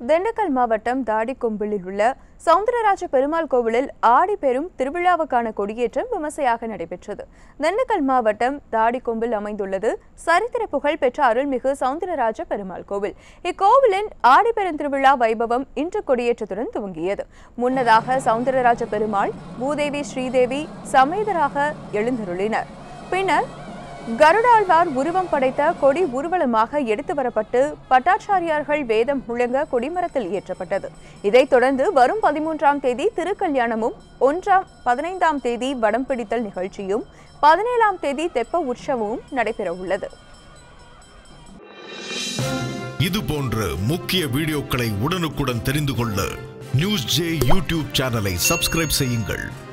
திண்டுக்கல் மாவட்டம் தாடிக்கொம்பிலில் உள்ள சவுந்தரராஜ பெருமாள் கோவிலில் ஆடி பெரும் திருவிழாவுக்கான கொடியேற்றம் விமர்சையாக நடைபெற்றது திண்டுக்கல் மாவட்டம் தாடிக்கொம்பில் அமைந்துள்ளது சரித்திர புகழ் பெற்ற அருள்மிகு சவுந்தரராஜ பெருமாள் கோவில் இக்கோவிலின் ஆடி பெரும் திருவிழா வைபவம் இன்று கொடியேற்றத்துடன் துவங்கியது முன்னதாக சவுந்தரராஜ பெருமாள் பூதேவி ஸ்ரீதேவி சமேதராக எழுந்தருளினர் பின்னர் கருடாழ்வார் உருவம் படைத்த கொடி ஊர்வலமாக எடுத்து வரப்பட்டு பட்டாச்சாரியார்கள் வேதம் முழங்க கொடிமரத்தில் ஏற்றப்பட்டது இதைத் தொடர்ந்து வரும் பதிமூன்றாம் தேதி திருக்கல்யாணமும் ஒன்றாம் பதினைந்தாம் தேதி வடம் பிடித்தல் நிகழ்ச்சியும் பதினேழாம் தேதி தெப்ப உற்சவமும் நடைபெற உள்ளது இது போன்ற முக்கிய வீடியோக்களை உடனுக்குடன் தெரிந்து கொள்ள நியூஸ் ஜே யூடியூப் சேனலை சப்ஸ்கிரைப் செய்யுங்கள்